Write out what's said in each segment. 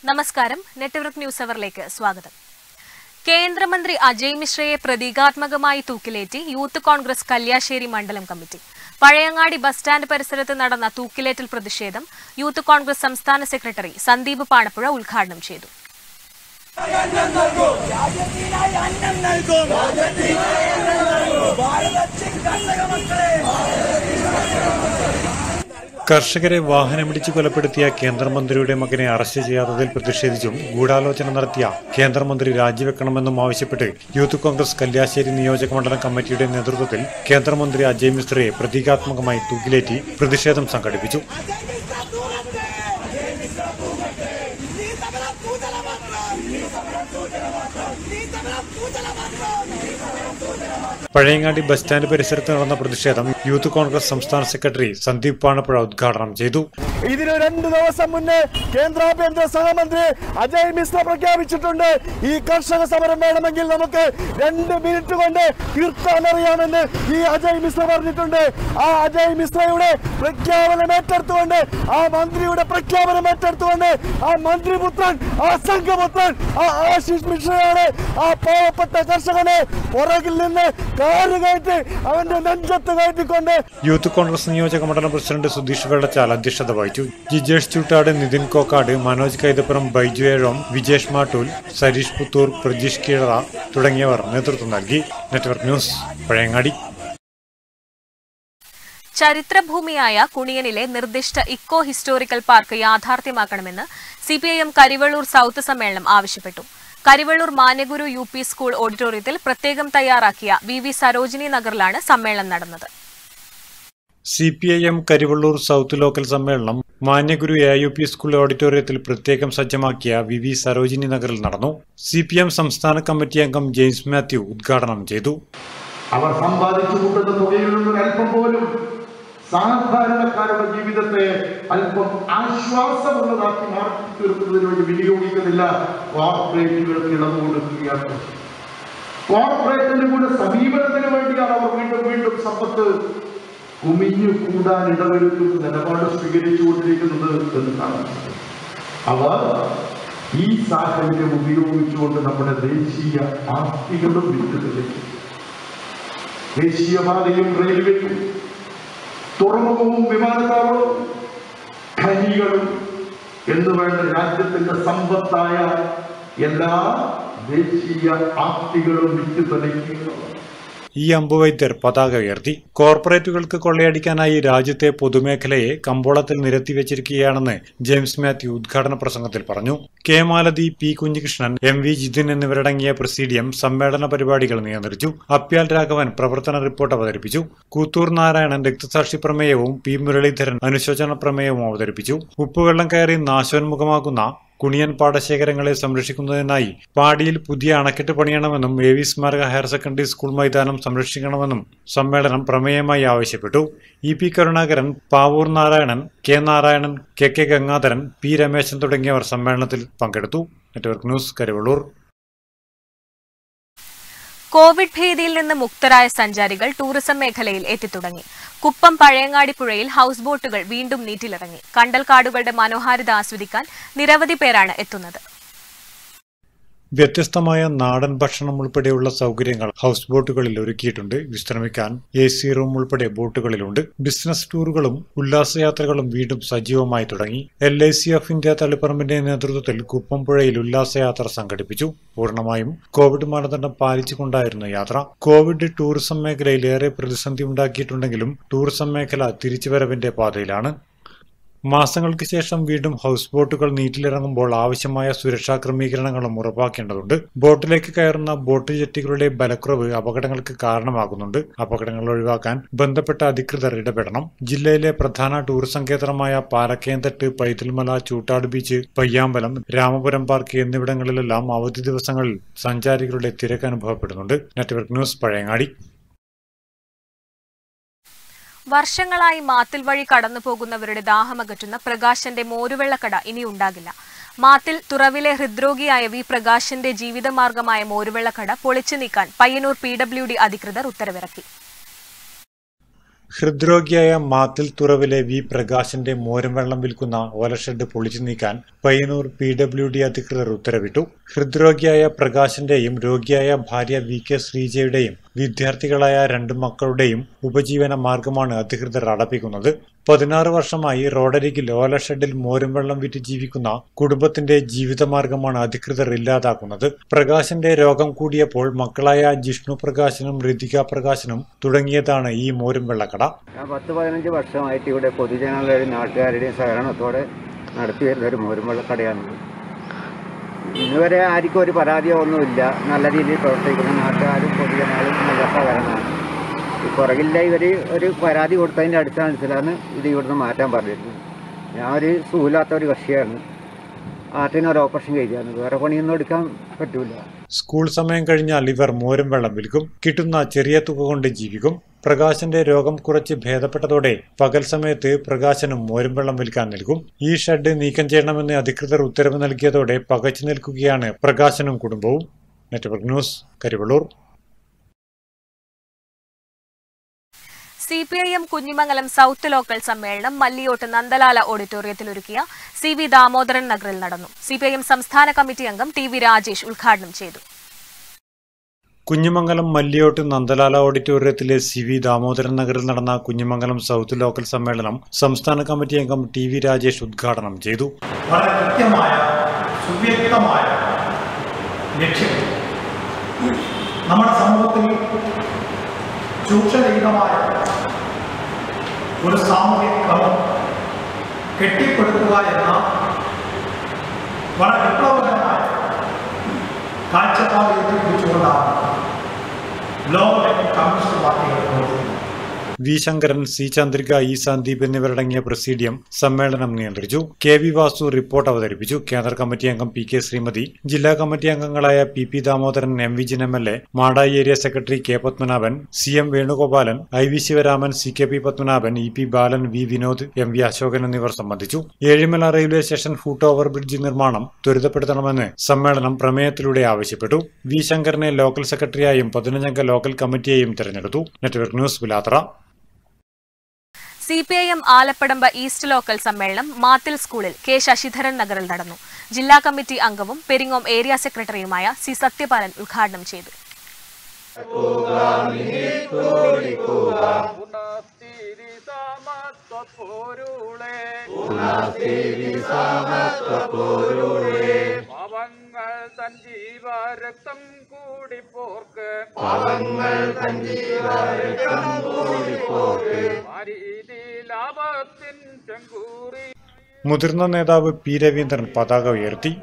നമസ്കാരം network news അവറിലേക്ക് സ്വാഗതം കേന്ദ്രമന്ത്രി അജയ് മിശ്രയെ പ്രതീകാത്മകമായി തൂക്കിലേറ്റി യൂത്ത് കോൺഗ്രസ് കല്യാശ്ശേരി മണ്ഡലം കമ്മിറ്റി പഴയങ്ങാടി ബസ് സ്റ്റാൻഡ് പരിസരത്ത് നടന്ന തൂക്കിലേറ്റൽ പ്രതിഷേധം യൂത്ത് കോൺഗ്രസ് സംസ്ഥാന സെക്രട്ടറി സന്ദീപ് പാണപ്പുഴ ഉദ്ഘാടനം ചെയ്തു രാജ്യത്തിനായി അന്നം നൽകും ഭാരതത്തിൻ കർഷക മക്കളെ കർഷകരെ വാഹനമിടിച്ച് കൊലപ്പെടുത്തിയ കേന്ദ്രമന്ത്രിയുടെ മകനെ അറസ്റ്റ് ചെയ്യാത്തതിൽ പ്രതിഷേധിച്ചും ഗൂഢാലോചന നടത്തിയ കേന്ദ്രമന്ത്രി രാജിവെക്കണമെന്നും ആവശ്യപ്പെട്ട് യൂത്ത് കോൺഗ്രസ് കല്യാശ്ശേരി നിയോജക മണ്ഡലം കമ്മിറ്റിയുടെ നേതൃത്വത്തിൽ കേന്ദ്രമന്ത്രി അജയ് മിശ്രയെ പ്രതീകാത്മകമായി തൂക്കിലേറ്റി പ്രതിഷേധം സംഘടിപ്പിച്ചു നീ തമ്മിലും കൂതലമാക്കണം നീ തമ്മിലും കൂതലമാക്കണം പഴയങ്ങാടി ബസ് സ്റ്റാൻഡ് പരിസരത്ത് നടന്ന പ്രതിഷേധം യൂത്ത് കോൺഗ്രസ് സംസ്ഥാന സെക്രട്ടറി സന്ദീപ് പാണപ്പുഴ ഉദ്ഘാടനം ചെയ്തു ഇതിന് രണ്ടു ദിവസം മുന്നേ കേന്ദ്ര ആഭ്യന്തര സഹമന്ത്രി അജയ് മിശ്ര പ്രഖ്യാപിച്ചിട്ടുണ്ട് ഈ കർഷക സമരം വേണമെങ്കിൽ നമുക്ക് രണ്ട് മിനിറ്റ് കൊണ്ട് തീർക്കാനറിയാമെന്ന് ഈ അജയ് മിശ്ര പറഞ്ഞിട്ടുണ്ട് ആ അജയ് മിശ്രയുടെ പ്രഖ്യാപനം ഏറ്റെടുത്തുകൊണ്ട് ആ മന്ത്രിയുടെ പ്രഖ്യാപനം ഏറ്റെടുത്തുകൊണ്ട് ആ മന്ത്രിപുത്രൻ ആ സംഘപുത്രൻ ആ ആശിഷ് മിശ്രയാണ് ആ പാവപ്പെട്ട കർഷകനെ പുറകിൽ നിന്ന് കാറ് കയറ്റി അവന്റെ നെഞ്ചത്ത് കയറ്റിക്കൊണ്ട് യൂത്ത് കോൺഗ്രസ് നിയോജക മണ്ഡലം പ്രസിഡന്റ് സുധീഷ് വെള്ളച്ചാൽ അധ്യക്ഷത വഹിച്ചു ജിജേഷ് ചൂട്ടാട് നിതിൻ കോക്കാട് മനോജ് കൈതപ്പുറം ബൈജു ഏഴോം വിജേഷ് മാട്ടൂൽ സരീഷ് പുത്തൂർ പ്രജീഷ് കീഴറ തുടങ്ങിയവർ നേതൃത്വം നൽകി നെറ്റ്വർക്ക് ന്യൂസ് പഴയങ്ങാടി ചരിത്രഭൂമിയായ കുണിയനിലെ നിർദ്ദിഷ്ട eco historical park യാഥാർത്ഥ്യമാക്കണമെന്ന് CPIM Karivellur south സമ്മേളനം ആവശ്യപ്പെട്ടു കരിവള്ളൂർ മാനഗുരു യു പി സ്കൂൾ ഓഡിറ്റോറിയത്തിൽ പ്രത്യേകം തയ്യാറാക്കിയ വി വി സരോജിനി നഗറിലാണ് സമ്മേളനം നടന്നത് C P I M Karivellur south local സമ്മേളനം മാന്യഗുരു എ യു പി സ്കൂൾ ഓഡിറ്റോറിയത്തിൽ പ്രത്യേകം സജ്ജമാക്കിയ വി വി സരോജിനി നഗറിൽ നടന്നു സി പി എം സംസ്ഥാന കമ്മിറ്റി അംഗം ജെയിംസ് മാത്യു ഉദ്ഘാടനം ചെയ്തു അവർ സമ്പാദിച്ചു കൂട്ടുന്ന തുകയിൽ നിന്നും അല്പം പോലും സാധാരണക്കാരുടെ ജീവിതത്തെ അല്പം ആശ്വാസമുള്ളതാക്കി മാറ്റി തീർക്കുന്നതിന് വേണ്ടി വിനിയോഗിക്കുന്നില്ല കോർപ്പറേറ്റുകൾക്ക് ഇളവ് കൊടുക്കുകയാണ് കോർപ്പറേറ്റിന്റെ കൂടെ സമീപനത്തിന് വേണ്ടിയാണ് അവർ വീണ്ടും വീണ്ടും സമ്പത്ത് കുമിഞ്ഞു കൂടാൻ ഇടവരുത്തുന്ന നിലപാട് സ്വീകരിച്ചുകൊണ്ടിരിക്കുന്നത് എന്ന് കാണുന്നത് അവർ ഈ സാഹചര്യം ഉപയോഗിച്ചുകൊണ്ട് നമ്മുടെ ദേശീയ ആസ്തികളും വിറ്റുകളിലേക്ക് ദേശീയപാതയും റെയിൽവേയും തുറമുഖവും വിമാനത്താവളവും ഖനികളും എന്ന് വേണ്ട രാജ്യത്തിന്റെ സമ്പത്തായ എല്ലാ ദേശീയ ആസ്തികളും വിറ്റ് തെളിയിക്കുക ഈ അമ്പുവൈദ്യർ പതാക ഉയർത്തി കോർപ്പറേറ്റുകൾക്ക് കൊള്ളയടിക്കാനായി രാജ്യത്തെ പൊതുമേഖലയെ കമ്പോളത്തിൽ നിരത്തിവെച്ചിരിക്കുകയാണെന്ന് ജെയിംസ് മാത്യു ഉദ്ഘാടന പ്രസംഗത്തിൽ പറഞ്ഞു K Malathi P Kunhikrishnan M V Jithin എന്നിവരടങ്ങിയ പ്രസീഡിയം സമ്മേളന പരിപാടികൾ നിയന്ത്രിച്ചു അപ്യാൽ രാഘവൻ പ്രവർത്തന റിപ്പോർട്ട് അവതരിപ്പിച്ചു കൂത്തൂർ നാരായണൻ രക്തസാക്ഷി പ്രമേയവും പി മുരളീധരൻ അനുശോചന പ്രമേയവും അവതരിപ്പിച്ചു ഉപ്പുവെള്ളം കയറി നാശോന്മുഖമാകുന്ന കുണിയൻ പാടശേഖരങ്ങളെ സംരക്ഷിക്കുന്നതിനായി പാടിയിൽ പുതിയ അണക്കെട്ട് പണിയണമെന്നും എ വി സ്മാരക ഹയർ സെക്കൻഡറി സ്കൂൾ മൈതാനം സംരക്ഷിക്കണമെന്നും സമ്മേളനം പ്രമേയമായി ആവശ്യപ്പെട്ടു E P Karunakaran Pavoor Narayanan K Narayanan K K Gangadharan P Rameshan തുടങ്ങിയവർ സമ്മേളനത്തിൽ പങ്കെടുത്തു നെറ്റ്വർക്ക് ന്യൂസ് കരിവള്ളൂർ കോവിഡ് ഭീതിയിൽ നിന്ന് മുക്തരായ സഞ്ചാരികൾ ടൂറിസം മേഖലയിൽ എത്തിത്തുടങ്ങി കുപ്പം പഴയങ്ങാടി പുഴയിൽ ഹൌസ് ബോട്ടുകൾ വീണ്ടും നീറ്റിലിറങ്ങി കണ്ടൽക്കാടുകളുടെ മനോഹാരിത ആസ്വദിക്കാൻ നിരവധി പേരാണ് എത്തുന്നത് വ്യത്യസ്തമായ നാടൻ ഭക്ഷണം ഉൾപ്പെടെയുള്ള സൗകര്യങ്ങൾ ഹൗസ് ബോട്ടുകളിൽ ഒരുക്കിയിട്ടുണ്ട് വിശ്രമിക്കാൻ എ സി റൂം ഉൾപ്പെടെ ബോട്ടുകളിലുണ്ട് ബിസിനസ് ടൂറുകളും ഉല്ലാസയാത്രകളും വീണ്ടും സജീവമായി തുടങ്ങി L I C of India തളിപ്പറമ്പിന്റെ നേതൃത്വത്തിൽ കുപ്പംപുഴയിൽ ഉല്ലാസയാത്ര സംഘടിപ്പിച്ചു പൂർണ്ണമായും കോവിഡ് മാനദണ്ഡം പാലിച്ചുകൊണ്ടായിരുന്നു യാത്ര കോവിഡ് ടൂറിസം മേഖലയിൽ ഏറെ പ്രതിസന്ധി ഉണ്ടാക്കിയിട്ടുണ്ടെങ്കിലും ടൂറിസം മേഖല തിരിച്ചുവരവിന്റെ പാതയിലാണ് മാസങ്ങൾക്ക് ശേഷം വീണ്ടും ഹൗസ് ബോട്ടുകൾ നീറ്റിലിറങ്ങുമ്പോൾ ആവശ്യമായ സുരക്ഷാ ക്രമീകരണങ്ങളും ഉറപ്പാക്കേണ്ടതുണ്ട് ബോട്ടിലേക്ക് കയറുന്ന ബോട്ട് ജെട്ടികളുടെ ബലക്കുറവ് അപകടങ്ങൾക്ക് കാരണമാകുന്നുണ്ട് അപകടങ്ങൾ ഒഴിവാക്കാൻ ബന്ധപ്പെട്ട അധികൃതർ ഇടപെടണം ജില്ലയിലെ പ്രധാന ടൂറിസം കേന്ദ്രമായ പാലക്കേന്തട്ട് പൈതൽമല ചൂട്ടാട് ബീച്ച് പയ്യാമ്പലം രാമപുരം പാർക്ക് എന്നിവിടങ്ങളിലെല്ലാം അവധി ദിവസങ്ങളിൽ സഞ്ചാരികളുടെ തിരക്ക് അനുഭവപ്പെടുന്നുണ്ട് നെറ്റ്വർക്ക് ന്യൂസ് പഴയങ്ങാടി വർഷങ്ങളായി മാത്തിൽ വഴി കടന്നു പോകുന്നവരുടെ ദാഹമകറ്റുന്ന പ്രകാശന്റെ മോരുവെള്ളക്കട ഇനി ഉണ്ടാകില്ല മാത്തിൽ തുറവിലെ ഹൃദ്രോഗിയായ വി പ്രകാശന്റെ ജീവിതമാർഗമായ മോരുവെള്ളക്കട പൊളിച്ചു നീക്കാൻ പയ്യന്നൂർ പി ഡബ്ല്യു ഡി അധികൃതർ ഉത്തരവിറക്കി ഹൃദ്രോഗിയായ മാത്തിൽ തുറവിലെ വി പ്രകാശിന്റെ മോരും വെള്ളം വിൽക്കുന്ന ഓലഷെഡ് പൊളിച്ചു നീക്കാൻ പയ്യന്നൂർ പി ഡബ്ല്യു ഡി അധികൃതർ ഉത്തരവിട്ടു ഹൃദ്രോഗിയായ പ്രകാശിന്റെയും രോഗിയായ ഭാര്യ വി കെ ശ്രീജയുടെയും വിദ്യാർത്ഥികളായ രണ്ട് മക്കളുടെയും ഉപജീവന മാർഗമാണ് അധികൃതർ അടപ്പിക്കുന്നത് പതിനാറ് വർഷമായി റോഡരികിൽ ഓലഷെഡിൽ മോരും വെള്ളം വിറ്റ് ജീവിക്കുന്ന കുടുംബത്തിന്റെ ജീവിതമാർഗമാണ് അധികൃതർ ഇല്ലാതാക്കുന്നത് പ്രകാശിന്റെ രോഗം കൂടിയപ്പോൾ മക്കളായ ജിഷ്ണു പ്രകാശനും ഋതിക പ്രകാശനും തുടങ്ങിയതാണ് ഈ മോരും വെള്ളക്കട ഞാൻ പത്ത് പതിനഞ്ച് വർഷമായിട്ട് ഇവിടെ പൊതുജനങ്ങളുടെയും നാട്ടുകാരുടെയും സഹകരണത്തോടെ നടത്തി വരുന്ന ഒരു മോരുമ്പള്ള കടയാണിത് ഇന്നുവരെ ആർക്കും ഒരു പരാതിയോ ഒന്നുമില്ല നല്ല രീതിയിൽ പ്രവർത്തിക്കുന്ന നാട്ടുകാരും പൊതുജനങ്ങളും നല്ല സഹകരണമാണ് ഈ പുറകില്ല ഇവർ ഒരു പരാതി കൊടുത്തതിൻ്റെ അടിസ്ഥാനത്തിലാണ് ഇത് ഇവിടുന്ന് മാറ്റാൻ പറഞ്ഞിരുന്നത് ഞാൻ ഒരു സുഖമില്ലാത്ത ഒരു കക്ഷിയാണ് ആർട്ടിന് ഒരു ഓപ്പറേഷൻ കഴിച്ചാണ് വേറെ പണിയൊന്നും എടുക്കാൻ പറ്റൂല സ്കൂൾ സമയം കഴിഞ്ഞാൽ ഇവർ മോരും വെള്ളം വിൽക്കും കിട്ടുന്ന ചെറിയ തുക കൊണ്ട് ജീവിക്കും പ്രകാശന്റെ രോഗം കുറച്ച് ഭേദപ്പെട്ടതോടെ പകൽ സമയത്ത് പ്രകാശനും മോരും വെള്ളം വിൽക്കാൻ നൽകും ഈ ഷെഡ് നീക്കം ചെയ്യണമെന്ന് അധികൃതർ ഉത്തരവ് നൽകിയതോടെ പകച്ചു നിൽക്കുകയാണ് പ്രകാശനും കുടുംബവും network news Karivellur C P I M Kunhimangalam south local സമ്മേളനം മല്ലിയോട്ട് നന്ദലാല ഓഡിറ്റോറിയത്തിൽ ഒരുക്കിയ സി വി ദാമോദരൻ നഗറിൽ നടന്നു സി പി ഐ എം സംസ്ഥാന കമ്മിറ്റി അംഗം ടി വി രാജേഷ് ഉദ്ഘാടനം ചെയ്തു കുഞ്ഞിമംഗലം മല്ലിയോട്ട് നന്ദലാല ഓഡിറ്റോറിയത്തിലെ സി വി ദാമോദരൻ നഗറിൽ നടന്ന കുഞ്ഞിമംഗലം സൗത്ത് ലോക്കൽ സമ്മേളനം സംസ്ഥാന കമ്മിറ്റി അംഗം ടി വി രാജേഷ് ഉദ്ഘാടനം ചെയ്തു വളരെ കൃത്യമായ സുവ്യക്തമായ ലക്ഷ്യം നമ്മുടെ സമൂഹത്തിൽ ചൂഷരഹിതമായ ഒരു സാമൂഹ്യ ക്രമം കെട്ടിപ്പടുക്കുക എന്ന വളരെ വിപ്ലവകരമായ കാഴ്ചപ്പാട് എത്തിപ്പിടിച്ചുകൊണ്ടാണ് ലോകത്തെ കമ്മ്യൂണിസ്റ്റ് പാർട്ടികൾ പ്രവർത്തിക്കുന്നത് V Shankaran C Chandrika E Sandeep എന്നിവരടങ്ങിയ പ്രസീഡിയം സമ്മേളനം നിയന്ത്രിച്ചു കെ വി വാസു റിപ്പോർട്ട് അവതരിപ്പിച്ചു കേന്ദ്ര കമ്മിറ്റി അംഗം പി കെ ശ്രീമതി ജില്ലാ കമ്മിറ്റി അംഗങ്ങളായ P P Damodaran M Vijin M L A Madayi area secretary K Padmanabhan C M Venugopalan I V Sivaraman C K P Padmanabhan E P Balan V Vinod M V Ashokan എന്നിവർ സംബന്ധിച്ചു Ezhimala railway station foot over bridge നിർമ്മാണം ത്വരിതപ്പെടുത്തണമെന്ന് സമ്മേളനം പ്രമേയത്തിലൂടെ ആവശ്യപ്പെട്ടു വി ശങ്കരനെ ലോക്കൽ സെക്രട്ടറിയായും പതിനഞ്ചംഗ ലോക്കൽ കമ്മിറ്റിയെയും തെരഞ്ഞെടുത്തു network news Pilathara C P I M Alappadamba east local സമ്മേളനം മാത്തിൽ സ്കൂളിൽ കെ ശശിധരൻ നഗറിൽ നടന്നു ജില്ലാ കമ്മിറ്റി അംഗവും പെരിങ്ങോം ഏരിയ സെക്രട്ടറിയുമായ സി സത്യപാലൻ ഉദ്ഘാടനം ചെയ്തു പാവങ്ങൾ തൻ ജീവരക്തം കൂടി പോർക്ക് പാവങ്ങൾ തൻ ജീവരക്തം കൂടി പോർക്ക് ലാഭത്തിൻ ചെങ്കൂറി മുതിർന്ന നേതാവ് പി രവീന്ദ്രൻ പതാക ഉയർത്തി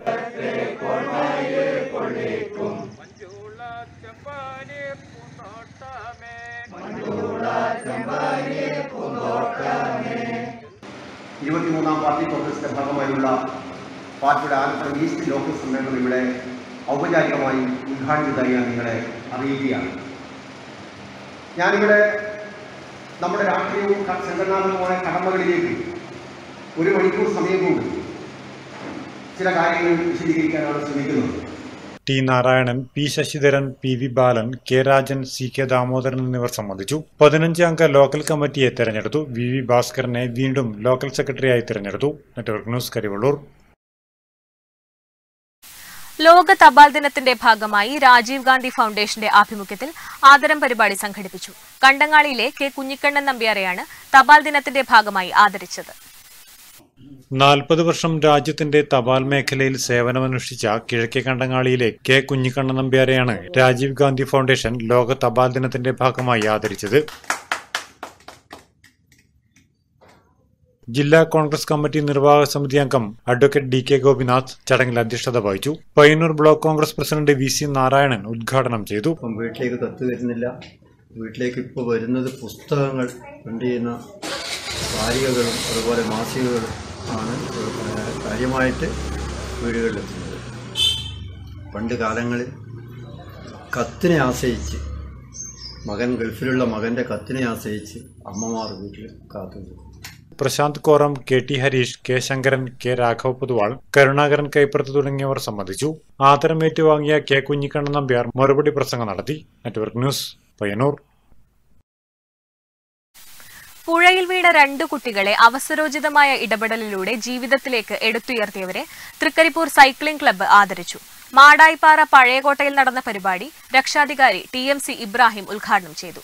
മഞ്ജുള ചെമ്പാനി പൂന്തോട്ടമേ ഇരുപത്തിമൂന്നാം പാർട്ടി കോൺഗ്രസിന്റെ ഭാഗമായുള്ള പാർട്ടിയുടെ ആലപ്പുഴ ഈസ്റ്റ് ലോക്കൽ സമ്മേളനം ഇവിടെ ഔപചാരികമായി ഉദ്ഘാടനത്തായി ഞാൻ നിങ്ങളെ അറിയിക്കുകയാണ് ഞാനിവിടെ നമ്മുടെ രാഷ്ട്രീയവും ക- സംഘടനാപരവുമായ കടമകളിലേക്ക് ഒരു മണിക്കൂർ സമയം കൊണ്ട് ചില കാര്യങ്ങൾ വിശദീകരിക്കാനാണ് ശ്രമിക്കുന്നത് T Narayanan P Sasidharan P V Balan K Rajan C K Damodaran എന്നിവർ സംബന്ധിച്ചു പതിനഞ്ച് അംഗ ലോക്കൽ കമ്മിറ്റിയെ തെരഞ്ഞെടുത്തു വി വി ഭാസ്കരനെ വീണ്ടും ലോക്കൽ സെക്രട്ടറിയായി തെരഞ്ഞെടുത്തു നെറ്റ്വർക്ക് ന്യൂസ് കരിവള്ളൂർ ലോക തപാൽ ദിനത്തിന്റെ ഭാഗമായി രാജീവ് ഗാന്ധി ഫൗണ്ടേഷന്റെ ആഭിമുഖ്യത്തിൽ ആദരം പരിപാടി സംഘടിപ്പിച്ചു കണ്ടങ്ങാളിയിലെ കെ കുഞ്ഞിക്കണ്ണൻ നമ്പ്യാരെയാണ് തപാൽ ദിനത്തിന്റെ ഭാഗമായി ആദരിച്ചത് നാൽപ്പത് വർഷം രാജ്യത്തിന്റെ തപാൽ മേഖലയിൽ സേവനമനുഷ്ഠിച്ച കിഴക്കേ കണ്ടങ്ങാളിയിലെ കെ കുഞ്ഞിക്കണ്ണൻ നമ്പ്യാരെയാണ് രാജീവ് ഗാന്ധി ഫൗണ്ടേഷൻ ലോക തപാൽ ദിനത്തിന്റെ ഭാഗമായി ആദരിച്ചത് ജില്ലാ കോൺഗ്രസ് കമ്മിറ്റി നിർവാഹക സമിതി അംഗം അഡ്വക്കേറ്റ് ഡി കെ ഗോപിനാഥ് ചടങ്ങിൽ അധ്യക്ഷത വഹിച്ചു Payyanur block Congress president V C Narayanan ഉദ്ഘാടനം ചെയ്തു ഇപ്പം വീട്ടിലേക്ക് കത്ത് വരുന്നില്ല വീട്ടിലേക്ക് ഇപ്പോൾ വരുന്നത് പുസ്തകങ്ങൾ പ്രിൻ്റ് ചെയ്യുന്ന വാരികകളും അതുപോലെ മാസികകളും ആണ് ഏഹ് കാര്യമായിട്ട് വീടുകളിലെത്തുന്നത് പണ്ട് കാലങ്ങളിൽ കത്തിനെ ആശ്രയിച്ച് മകൻ ഗൾഫിലുള്ള മകൻ്റെ കത്തിനെ ആശ്രയിച്ച് അമ്മമാർ വീട്ടിൽ കാത്തുനിന്നു Prashanth Koram K T Harish K Shankaran K Raghava Poduval Karunakaran Kaippurath തുടങ്ങിയവർ സംബന്ധിച്ചു ആദരം ഏറ്റുവാങ്ങിയ കെ കുഞ്ഞിക്കണ്ണൻ നമ്പ്യാർ മറുപടി പ്രസംഗം നടത്തി നെറ്റ്വർക്ക് ന്യൂസ് പയ്യന്നൂർ പുഴയിൽ വീണ രണ്ടു കുട്ടികളെ അവസരോചിതമായ ഇടപെടലിലൂടെ ജീവിതത്തിലേക്ക് എടുത്തുയർത്തിയവരെ തൃക്കരിപ്പൂർ സൈക്ലിംഗ് ക്ലബ്ബ് ആദരിച്ചു മാടായിപ്പാറ പഴയകോട്ടയിൽ നടന്ന പരിപാടി രക്ഷാധികാരി ടി എം സി ഇബ്രാഹിം ഉദ്ഘാടനം ചെയ്തു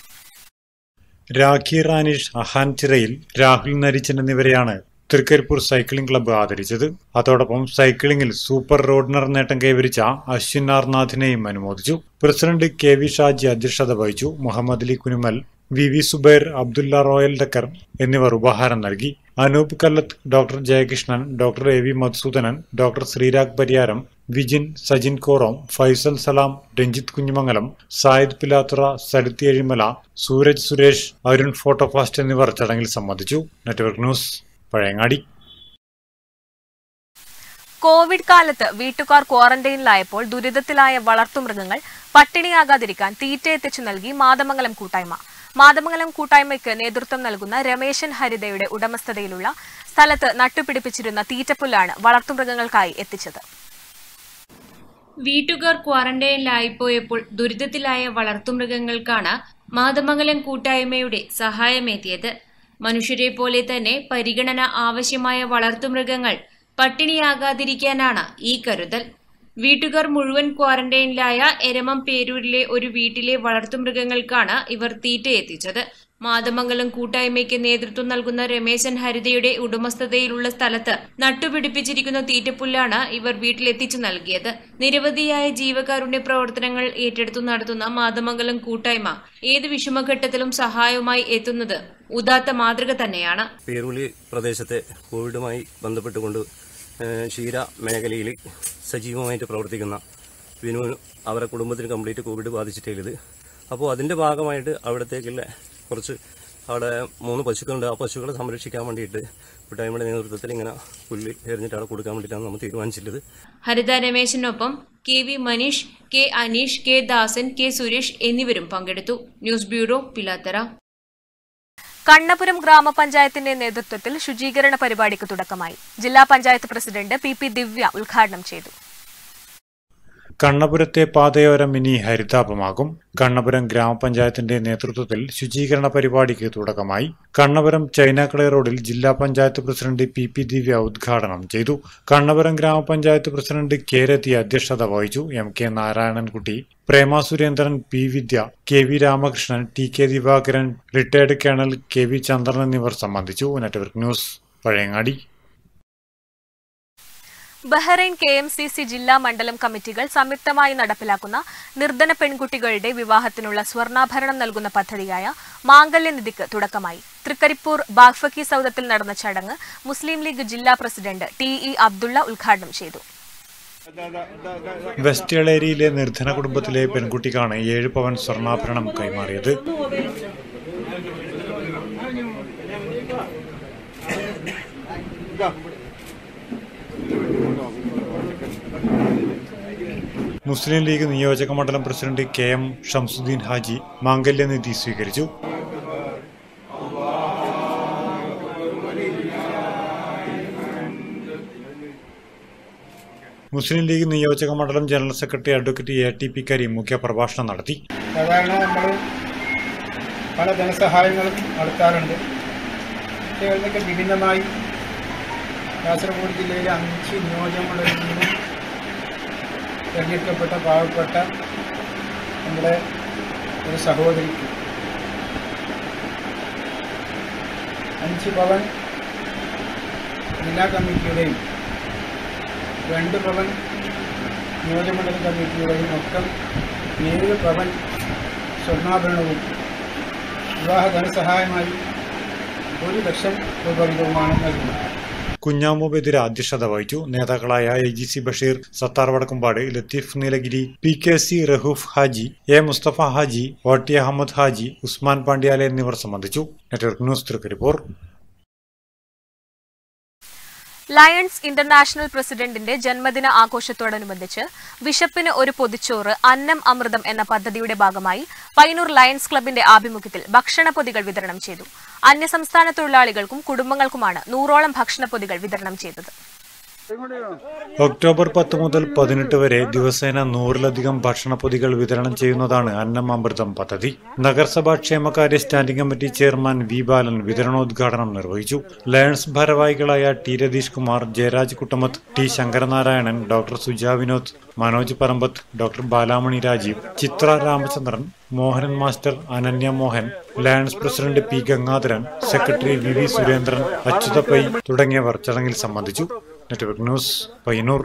രാഖി റാനിഷ് അഹാൻ ചിറയിൽ രാഹുൽ നരിച്ചൻ എന്നിവരെയാണ് തൃക്കരിപ്പൂർ സൈക്ലിംഗ് ക്ലബ്ബ് ആദരിച്ചത് അതോടൊപ്പം സൈക്ലിംഗിൽ സൂപ്പർ റോഡ്നർ നേട്ടം കൈവരിച്ച അശ്വിൻ ആർനാഥിനെയും അനുമോദിച്ചു പ്രസിഡന്റ് കെ വി ഷാജി അധ്യക്ഷത വഹിച്ചു മുഹമ്മദ് അലി കുനുമൽ വി വി സുബൈർ അബ്ദുല്ല റോയൽ ഡക്കർ എന്നിവർ ഉപഹാരം നൽകി Anoop Kallath doctor Jayakrishnan doctor A V Madhusoodanan doctor Sreerag Pariyaram Vijin Sajin Korom Faisal Salam Ranjith Kunhimangalam Sayid Pilathara Sarith Ezhimala Sooraj Suresh Arun Photofast എന്നിവർ ചടങ്ങിൽ സംബന്ധിച്ചു നെറ്റ്വർക്ക് ന്യൂസ് പഴയങ്ങാടി കോവിഡ് കാലത്ത് വീട്ടുകാർ ക്വാറന്റൈനിലായപ്പോൾ ദുരിതത്തിലായ വളർത്തുമൃഗങ്ങൾ പട്ടിണിയാകാതിരിക്കാൻ തീറ്റ എത്തിച്ചു നൽകി മാതമംഗലം കൂട്ടായ്മ മാതമംഗലം കൂട്ടായ്മയ്ക്ക് നേതൃത്വം നൽകുന്ന രമേശൻ ഹരിതയുടെ ഉടമസ്ഥതയിലുള്ള സ്ഥലത്ത് നട്ടുപിടിപ്പിച്ചിരുന്ന തീറ്റപ്പുല്ലാണ് വളർത്തുമൃഗങ്ങൾക്കായി എത്തിച്ചത് വീട്ടുകാർ ക്വാറന്റൈനിലായിപ്പോയപ്പോൾ ദുരിതത്തിലായ വളർത്തുമൃഗങ്ങൾക്കാണ് മാതമംഗലം കൂട്ടായ്മയുടെ സഹായമേത്തിയത് മനുഷ്യരെ പോലെ തന്നെ പരിഗണന ആവശ്യമായ വളർത്തുമൃഗങ്ങൾ പട്ടിണിയാകാതിരിക്കാനാണ് ഈ കരുതൽ വീട്ടുകാർ മുഴുവൻ ക്വാറന്റൈനിലായ എരമം പേരൂരിലെ ഒരു വീട്ടിലെ വളർത്തുമൃഗങ്ങൾക്കാണ് ഇവർ തീറ്റ എത്തിച്ചത് മാതമംഗലം കൂട്ടായ്മയ്ക്ക് നേതൃത്വം നൽകുന്ന രമേശൻ ഹരിതയുടെ ഉടമസ്ഥതയിലുള്ള സ്ഥലത്ത് നട്ടുപിടിപ്പിച്ചിരിക്കുന്ന തീറ്റപ്പുല്ലാണ് ഇവർ വീട്ടിലെത്തിച്ചു നൽകിയത് നിരവധിയായ ജീവകാരുണ്യ പ്രവർത്തനങ്ങൾ ഏറ്റെടുത്തു നടത്തുന്ന മാതമംഗലം കൂട്ടായ്മ ഏത് വിഷമഘട്ടത്തിലും സഹായവുമായി എത്തുന്നത് ഉദാത്ത മാതൃക തന്നെയാണ് പേരൂലി പ്രദേശത്തെ കോവിഡുമായി ബന്ധപ്പെട്ടുകൊണ്ട് ഏഹ്, ക്ഷീര മേഖലയിൽ സജീവമായിട്ട് പ്രവർത്തിക്കുന്ന വിനു അവരെ കുടുംബത്തിന് കംപ്ലീറ്റ് കോവിഡ് ബാധിച്ചിട്ടുള്ളത് അപ്പോൾ അതിൻ്റെ ഭാഗമായിട്ട് അവിടത്തേക്കുള്ള കുറച്ച് അവിടെ മൂന്ന് പശുക്കളുണ്ട് ആ പശുക്കളെ സംരക്ഷിക്കാൻ വേണ്ടിയിട്ട് കൂട്ടായ്മയുടെ നേതൃത്വത്തിൽ ഇങ്ങനെ പുല്ല് എറിഞ്ഞിട്ട് അവിടെ കൊടുക്കാൻ വേണ്ടിയിട്ടാണ് നമ്മൾ തീരുമാനിച്ചിട്ടുള്ളത് ഹരിത രമേശിനൊപ്പം K V Maneesh K Aneesh K Dasan K Suresh എന്നിവരും പങ്കെടുത്തു ന്യൂസ് ബ്യൂറോ പിലാത്തറ കണ്ണപുരം ഗ്രാമപഞ്ചായത്തിന്റെ നേതൃത്വത്തിൽ ശുചീകരണ പരിപാടിക്ക് തുടക്കമായി ജില്ലാ panchayat president P P Divya ഉദ്ഘാടനം ചെയ്തു കണ്ണപുരത്തെ പാതയോരം ഇനി ഹരിതാപമാകും കണ്ണപുരം ഗ്രാമപഞ്ചായത്തിന്റെ നേതൃത്വത്തിൽ ശുചീകരണ പരിപാടിക്ക് തുടക്കമായി കണ്ണപുരം ചൈനാക്കളെ റോഡിൽ ജില്ലാ panchayat president P P Divya ഉദ്ഘാടനം ചെയ്തു കണ്ണപുരം ഗ്രാമപഞ്ചായത്ത് പ്രസിഡന്റ് കെ രതി അധ്യക്ഷത വഹിച്ചു M K Narayanankutty Prema Surendran P Vidya K V Ramakrishnan T K Divakaran retired colonel K V Chandran എന്നിവർ സംബന്ധിച്ചു network news Pazhayangadi Bahrain K M C C ജില്ലാ മണ്ഡലം കമ്മിറ്റികൾ സംയുക്തമായി നടപ്പിലാക്കുന്ന നിർധന പെൺകുട്ടികളുടെ വിവാഹത്തിനുള്ള സ്വർണ്ണാഭരണം നൽകുന്ന പദ്ധതിയായ മാംഗല്യനിധിക്ക് തുടക്കമായി തൃക്കരിപ്പൂർ ബാഗ്ഫക്കി സൗദത്തിൽ നടന്ന ചടങ്ങ് മുസ്ലിം ലീഗ് ജില്ലാ പ്രസിഡന്റ് ടി ഇ അബ്ദുള്ള ഉദ്ഘാടനം ചെയ്തു വെസ്റ്റ് എളേരിയിലെ നിർധന കുടുംബത്തിലെ പെൺകുട്ടിക്കാണ് ഏഴ് പവൻ സ്വർണ്ണാഭരണം കൈമാറിയത് മുസ്ലിം ലീഗ് നിയോജക മണ്ഡലം president K M Shamsuddin Haji മാംഗല്യനിധി സ്വീകരിച്ചു മുസ്ലിം ലീഗ് നിയോജക മണ്ഡലം general secretary advocate A T P Kareem മുഖ്യപ്രഭാഷണം നടത്തി സാധാരണ നമ്മൾ പല ധനസഹായങ്ങളും നടത്താറുണ്ട് പക്ഷേ അതിനൊക്കെ വിഭിന്നമായി കാസർഗോഡ് ജില്ലയിലെ അഞ്ച് നിയോജകമണ്ഡലത്തിൽ നിന്നും തിരഞ്ഞെടുക്കപ്പെട്ട പാവപ്പെട്ട നമ്മുടെ ഒരു സഹോദരിക്ക് അഞ്ച് പവൻ ജില്ലാ കമ്മിറ്റിയുടെയും രണ്ട് പവൻ നിയോജകമണ്ഡലം കമ്മിറ്റിയുടെയും മൊത്തം ഏഴ് പവൻ സ്വർണ്ണാഭരണവും വിവാഹ ധനസഹായമായി ഒരു ലക്ഷം രൂപ വീതവുമാണ് നൽകുന്നത് കുഞ്ഞാമുബെതിര അധ്യക്ഷത വഹിച്ചു നേതാക്കളായ A G C Basheer Sathar Vadakkumpad Latheef Neelagiri P K C Rauf Haji A Musthafa Haji O T Ahammed Haji Usman Pandyala എന്നിവർ സംബന്ധിച്ചു network news Trikaripur Lions International പ്രസിഡന്റിന്റെ ജന്മദിന ആഘോഷത്തോടനുബന്ധിച്ച് വിശപ്പിന് ഒരു പൊതിച്ചോറ് അന്നം അമൃതം എന്ന പദ്ധതിയുടെ ഭാഗമായി പൈനൂർ ലയൺസ് ക്ലബിന്റെ ആഭിമുഖ്യത്തിൽ ഭക്ഷണപ്പൊതികൾ വിതരണം ചെയ്തു അന്യസംസ്ഥാന തൊഴിലാളികൾക്കും കുടുംബങ്ങൾക്കുമാണ് നൂറോളം ഭക്ഷണപ്പൊതികൾ വിതരണം ചെയ്തത് ഒക്ടോബർ പത്ത് മുതൽ പതിനെട്ട് വരെ ദിവസേന നൂറിലധികം ഭക്ഷണപ്പൊതികൾ വിതരണം ചെയ്യുന്നതാണ് അന്നം അമൃതം പദ്ധതി നഗരസഭാ ക്ഷേമകാര്യ standing committee chairman V Balan വിതരണോദ്ഘാടനം നിർവഹിച്ചു ലയൺസ് ഭാരവാഹികളായ T Ratheesh Kumar Jayaraj Kuttamath T Sankaranarayanan doctor Suja Vinod Manoj Parambath doctor Balamani Rajeev Chithra Ramachandran Mohanan master Ananya Mohan Lions president P Gangadharan secretary V V Surendran Achyutha Pai തുടങ്ങിയവർ ചടങ്ങിൽ സംബന്ധിച്ചു നെറ്റ്വർക്ക് ന്യൂസ് പയ്യന്നൂർ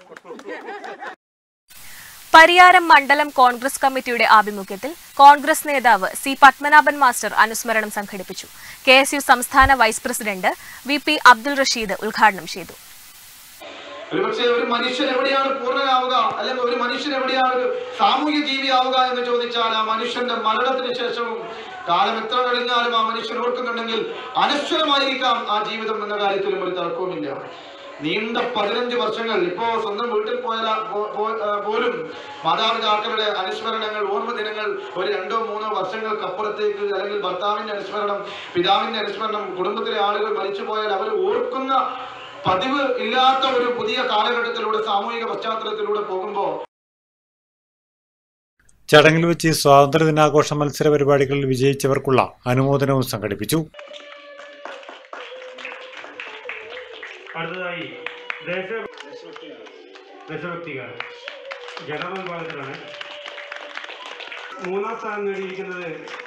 പരിയാരം മണ്ഡലം കോൺഗ്രസ് കമ്മിറ്റിയുടെ ആഭിമുഖ്യത്തിൽ കോൺഗ്രസ് നേതാവ് സി പത്മനാഭൻ മാസ്റ്റർ അനുസ്മരണം സംഘടിപ്പിച്ചു കെ എസ് യു സംസ്ഥാന vice president V P Abdul Rasheed ഉദ്ഘാടനം ചെയ്തു ഒരുപക്ഷെ ഒരു മനുഷ്യൻ എവിടെയാണ് പൂർണ്ണനാവുക അല്ലെങ്കിൽ ഒരു മനുഷ്യൻ എവിടെയാണ് ഒരു സാമൂഹ്യ ജീവിയാവുക എന്ന് ചോദിച്ചാൽ ആ മനുഷ്യന്റെ മരണത്തിന് ശേഷവും കാലം എത്ര കഴിഞ്ഞാലും ആ മനുഷ്യൻ ഓർക്കുന്നുണ്ടെങ്കിൽ അനശ്വരമായിരിക്കാം ആ ജീവിതം എന്ന കാര്യത്തിലും ഒരു തർക്കവുമില്ല നീണ്ട പതിനഞ്ച് വർഷങ്ങൾ ഇപ്പോ സ്വന്തം വീട്ടിൽ പോയാൽ പോ- പോ- ആ, പോലും മാതാപിതാക്കളുടെ അനുസ്മരണങ്ങൾ ഓർമ്മ ദിനങ്ങൾ ഒരു രണ്ടോ മൂന്നോ വർഷങ്ങൾക്കപ്പുറത്തേക്ക് അല്ലെങ്കിൽ ഭർത്താവിന്റെ അനുസ്മരണം പിതാവിന്റെ അനുസ്മരണം കുടുംബത്തിലെ ആളുകൾ മരിച്ചു പോയാൽ അവർ ഓർക്കുന്ന പതിവ് ഇല്ലാത്ത ഒരു പുതിയ കാലഘട്ടത്തിലൂടെ സാമൂഹിക പശ്ചാത്തലത്തിലൂടെ പോകുമ്പോൾ ചടങ്ങിൽ വെച്ച് സ്വാതന്ത്ര്യ ദിനാഘോഷ മത്സര പരിപാടികളിൽ വിജയിച്ചവർക്കുള്ള അനുമോദനവും സംഘടിപ്പിച്ചു അടുത്തതായി ദേശ ദേശഭക്തിഗാനം ജനറൽ വിഭാഗത്തിലാണ് മൂന്നാം സ്ഥാനം നേടിയിരിക്കുന്നത്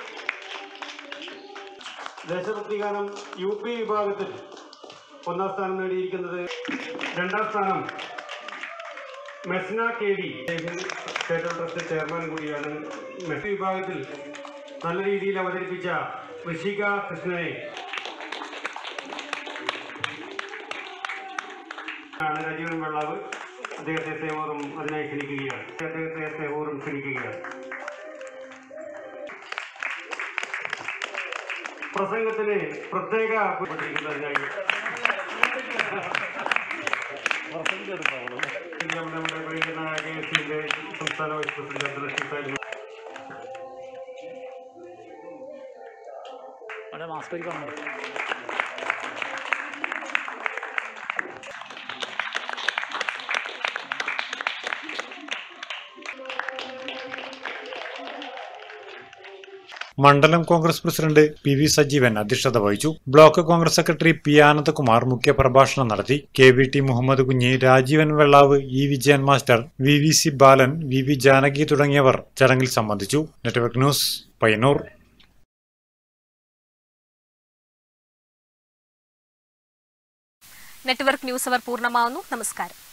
ദേശഭക്തിഗാനം യു പി വിഭാഗത്തിൽ ഒന്നാം സ്ഥാനം നേടിയിരിക്കുന്നത് രണ്ടാം സ്ഥാനം മെസ്ന K D state trust chairman കൂടിയാണ് മെസ് വിഭാഗത്തിൽ നല്ല രീതിയിൽ അവതരിപ്പിച്ച ഋഷിക കൃഷ്ണനെ ആണ് രാജീവൻ വെള്ളാവ് അദ്ദേഹത്തെ സ്നേഹപൂർവ്വം അതിനായി ക്ഷണിക്കുകയാണ് അദ്ദേഹത്തെ സ്നേഹപൂർവ്വം ക്ഷണിക്കുകയാണ് പ്രസംഗത്തിന് പ്രത്യേക പഠിക്കുന്നതിനായി നമ്മുടെ നമ്മുടെ പ്രിയങ്കരനായ കെ എസ് സിയുടെ സംസ്ഥാന വൈസ് പ്രസിഡന്റ് അബ്ദുൾ റഷീദ് സാഹിബ് മണ്ഡലം Congress president P V Sajeevan അധ്യക്ഷത വഹിച്ചു block Congress secretary P Anandakumar മുഖ്യപ്രഭാഷണം നടത്തി K V T Muhammad Kunhi Rajeevan Vellav E Vijayan master V V C Balan V V Janaki തുടങ്ങിയവർ ചടങ്ങിൽ സംബന്ധിച്ചു network news Payyanur network news അവർ പൂർണ്ണമാവുന്നു നമസ്കാരം